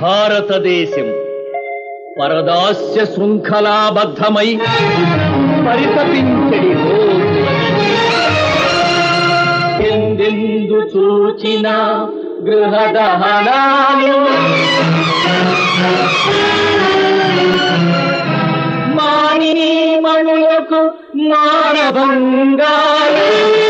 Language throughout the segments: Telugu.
భారతదేశం పరదాస్య శృంఖలాబద్ధమై పరితపించడి రోజులవి. ఎందెందు చూచిన గృహదహనాలు మానిని మణులకు మానభంగాలు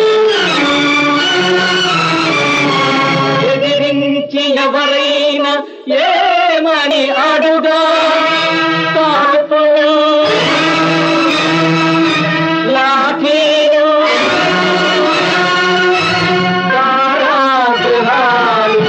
ఎదిరించి ఎవరైనా ఏమని అడుగా పాపలు లాఠీలు కారాగృహాలు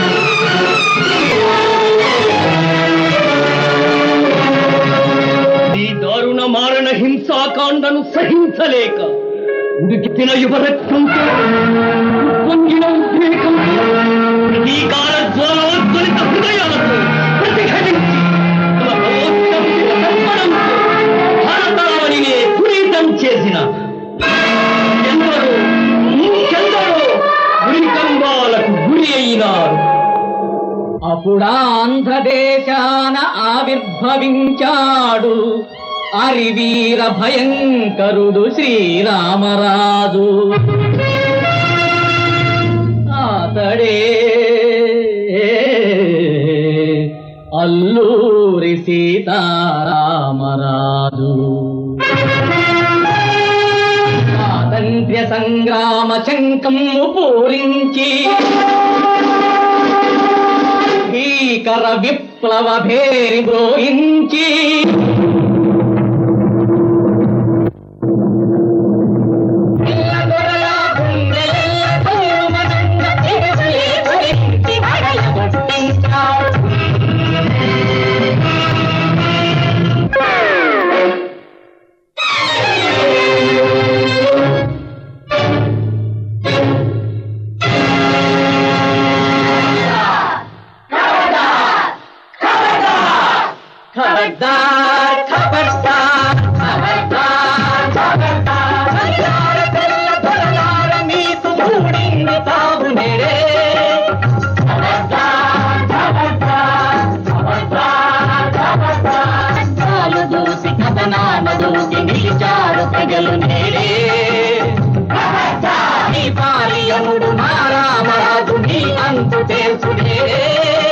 ఈ దారుణ మారణ హింసాకాండను సహించలేక ఉడికిన యువరక్తంతో పొంగిన ఉద్రేకంతో ప్రతీకార జ్వాలోజ్వలిత హృదయాలతో ప్రతిఘటించి తమ భగవద్గీత తర్పణంతో భారతావనినే పునీతం చేసిన ఎందరో ఇంకెందరో ఉరికంబాలకు గురి అయినారు అప్పుడాంధ్రదేశాన ఆవిర్భవించాడు అరివీర భయంకరుడు శ్రీరామరాజు అతడే అల్లూరి సీతారామరాజు స్వాతంత్ర్య సంగ్రామ శంఖము పూరించి భీకర విప్లవ భేరి బ్రోయించి ఖబర్దార్ ఖబర్దార్ ఖబర్దార్ ఖబర్దార్ బంగార తెల్ల దొరలార మీకు మూడింది తావు నేడే ఖబర్దార్ ఖబర్దార్ ఖబర్దార్ ఖబర్దార్ కాలు దూసి కథనామ దూసి నిలిచారు ప్రజలు నేడే ఖబర్దార్ నీ పాలియముడు మా రామరాజు నీ అంతు తెలుసు నేడే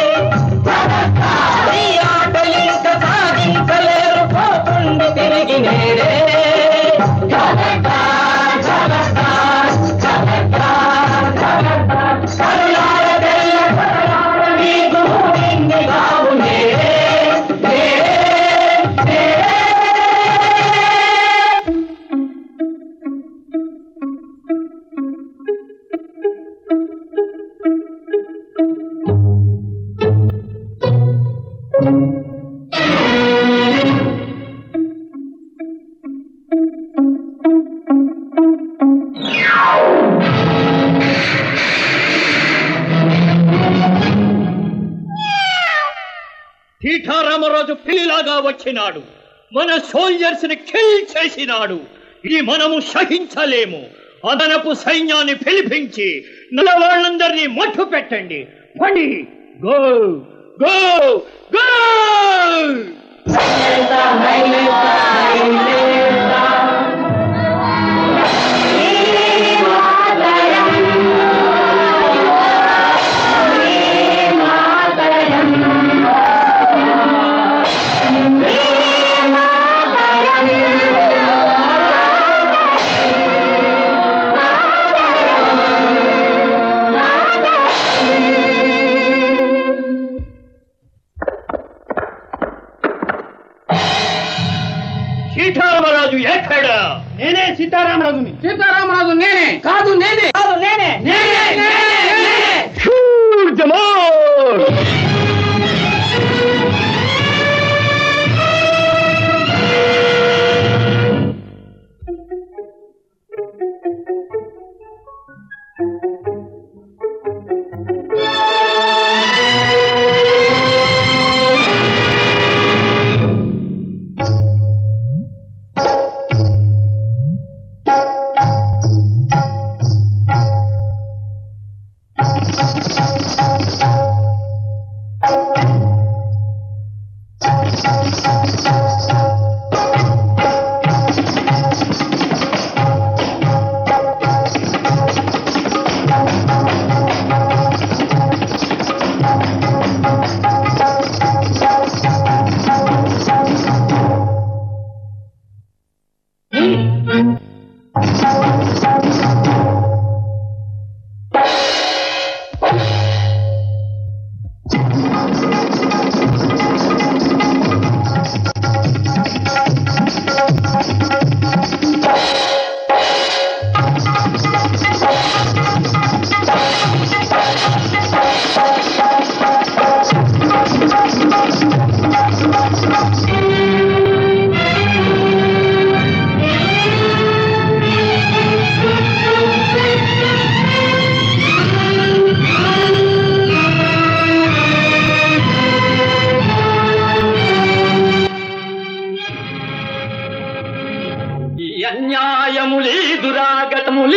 ఈ ఆట ఇంక సాగించలేరు పోతుంది తిరిగి నేడే ఖబర్దార్, ఖబర్దార్, ఖబర్దార్, ఖబర్దార్. కరుణాల తెల్ల కరుణాల నీకు ఊరింది కావు నేడే, నేడే, నేడే. సీతారామరాజు పిల్లిలాగా వచ్చినాడు మన సోల్జర్స్ ని కిల్ చేసినాడు ఇది మనము సహించలేము అదనపు సైన్యాన్ని పిలిపించి నల్లవాళ్ళందరినీ మట్టు పెట్టండి పండి గో గో గో సీతారామరాజు ఎక్కడ నేనే సీతారామరాజుని సీతారామరాజు నేనే కాదు నేనే కాదు నేనే నేనే నేనే నేనే Shoot them all!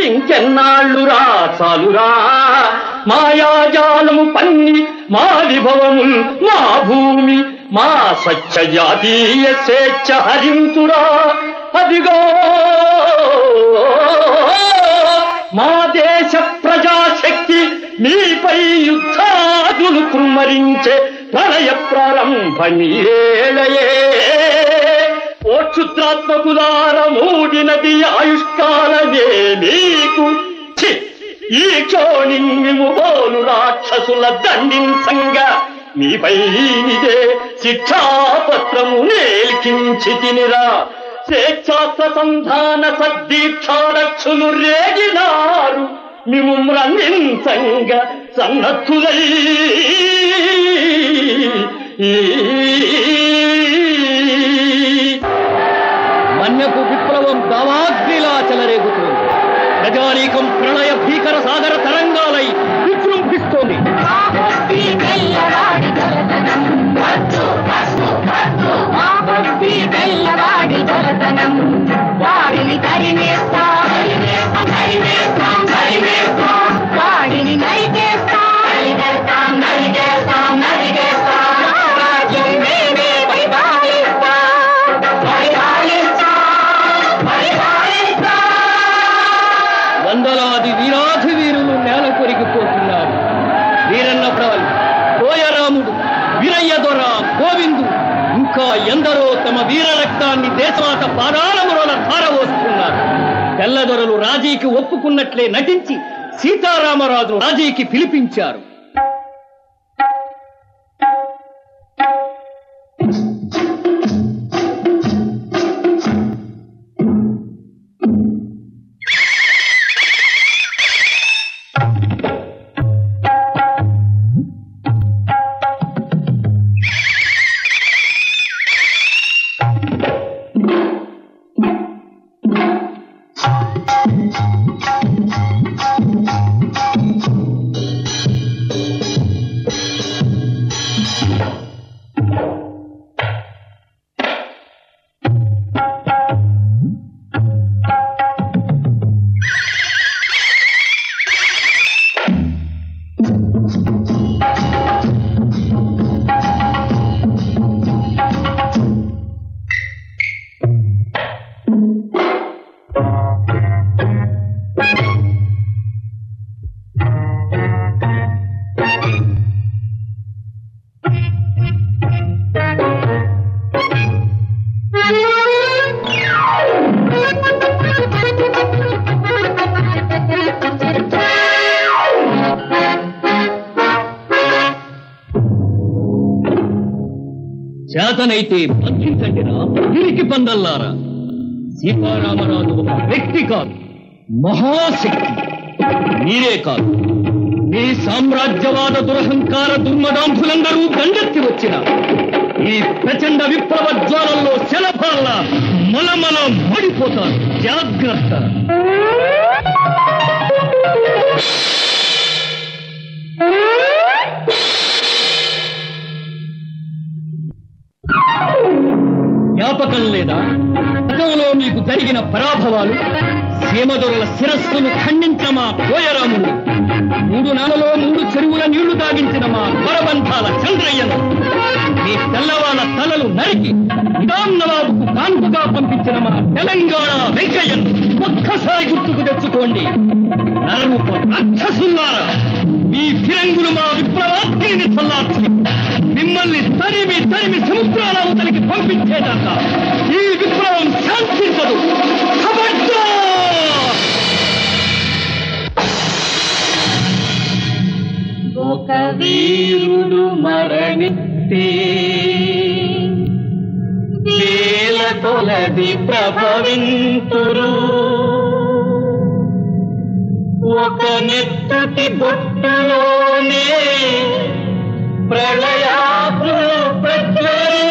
ఇంకెన్నాళ్ళురా చాలురా మాయాజాలము పన్ని మా విభవముల్ మా భూమి మా స్వచ్ఛ జాతీయ స్వేచ్ఛ హరింతురా అదిగో మా దేశ ప్రజాశక్తి మీపై యుద్ధాగ్నులు కుమ్మరించే ప్రళయ ప్రారంభ మీరేళయే ఓ క్షుద్రాత్మకులార మూడినది ఆయుష్కాలమే మీకు ఛీ! ఈ క్షోణింగిము బోలు రాక్షసుల దండించంగా మీపై నిదే శిక్షాపత్రము నేల్కించి తినిరా స్వేచ్ఛాత్ర సంధాన సద్దీక్షారక్షులు రేగినారు మిము మ్రంగించంగా సన్నద్ధులై మన్యపు విప్లవం దావాగ్నిలా చెలరేగుతోంది ప్రజానీకం ప్రళయ భీకర సాగర తరంగాలై విజృంభిస్తోంది భక్తి తెల్లవాడి దొరతనం వద్దు వద్దు వద్దు మా భక్తి తెల్లవాడి దొరతనం వాడిని తరిమేస్తాం తరిమేస్తాం తరిమేస్తాం తరిమేస్తాం వాడిని నరికేస్తాం నరికేస్తాం నరికేస్తాం నరికేస్తాం మా రాజ్యం మేమే పరిపాలిస్తాం పరిపాలిస్తాం పరిపాలిస్తాం వందలాది వీరాధి వీరులు నేల కొరిగిపోతున్నారు వీరన్నప్రాలు కోయరాముడు వీరయ్య దొర గోవిందు ఇంకా ఎందరో తమ వీర రక్తాన్ని దేశమాత పాదాలముల ధారవోస్తున్నారు తెల్లదొరలు రాజీకి ఒప్పుకున్నట్లే నటించి సీతారామరాజు రాజీకి పిలిపించారు చేతనైతే బంధించండిరా తిరిగి పందల్లారా సీతారామరాజు ఒక వ్యక్తి కాదు మహాశక్తి మీరే కాదు మీ సామ్రాజ్యవాద దురహంకార దుర్మదాంధులందరూ దండెత్తి వచ్చిన ఈ ప్రచండ విప్లవ జ్వాలల్లో శలభాల్లా మలమల మడిపోతారు జాగ్రత్త జ్ఞాపకం లేదా గతంలో మీకు జరిగిన పరాభవాలు సీమదొరల శిరస్సును ఖండించిన మా కోయరాముడు మూడు నెలలో మూడు చెరువుల నీళ్లు తాగించిన మా వరబంధాల చంద్రయ్యను మీ తెల్లవాళ్ళ తలలు నరికి నిజాం నవాబుకు కాన్పుగా పంపించిన మా తెలంగాణ వెంకయ్యను ఒక్కసారి గుర్తుకు తెచ్చుకోండి నరరూప రాక్షసుల్లారా మీ ఫిరంగులు మా విప్లవాగ్నిని చల్లార్చి మిమ్మల్ని తరిమి తరిమి సముద్రాల అవతలికి పంపించేదాకా ఈ విప్లవం శాంతించదు ఖబర్దార్! ఒక వీరుడు మరణిస్తే వేల కొలది ప్రభవింతురు ఒక నెత్తటి బొట్టులోనే ప్రళయాగ్నులు ప్రజ్వరు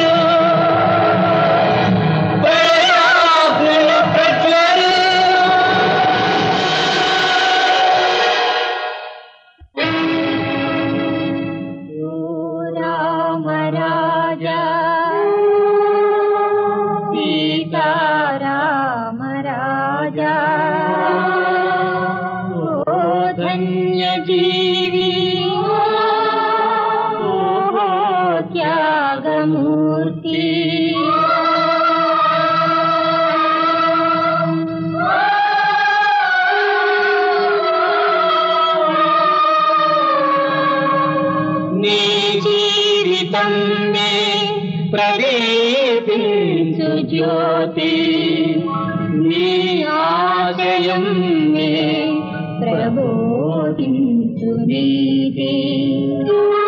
ప్రళయాగ్నులు ప్రజ్వరు రామ రాజా సీతారామ రాజా పుణ్యజీవి ఓహో త్యాగమూర్తి నీ జీవితం మే ప్రదీపించు జ్యోతి నీ ఆశయం మే ప్రబోధించు నీతి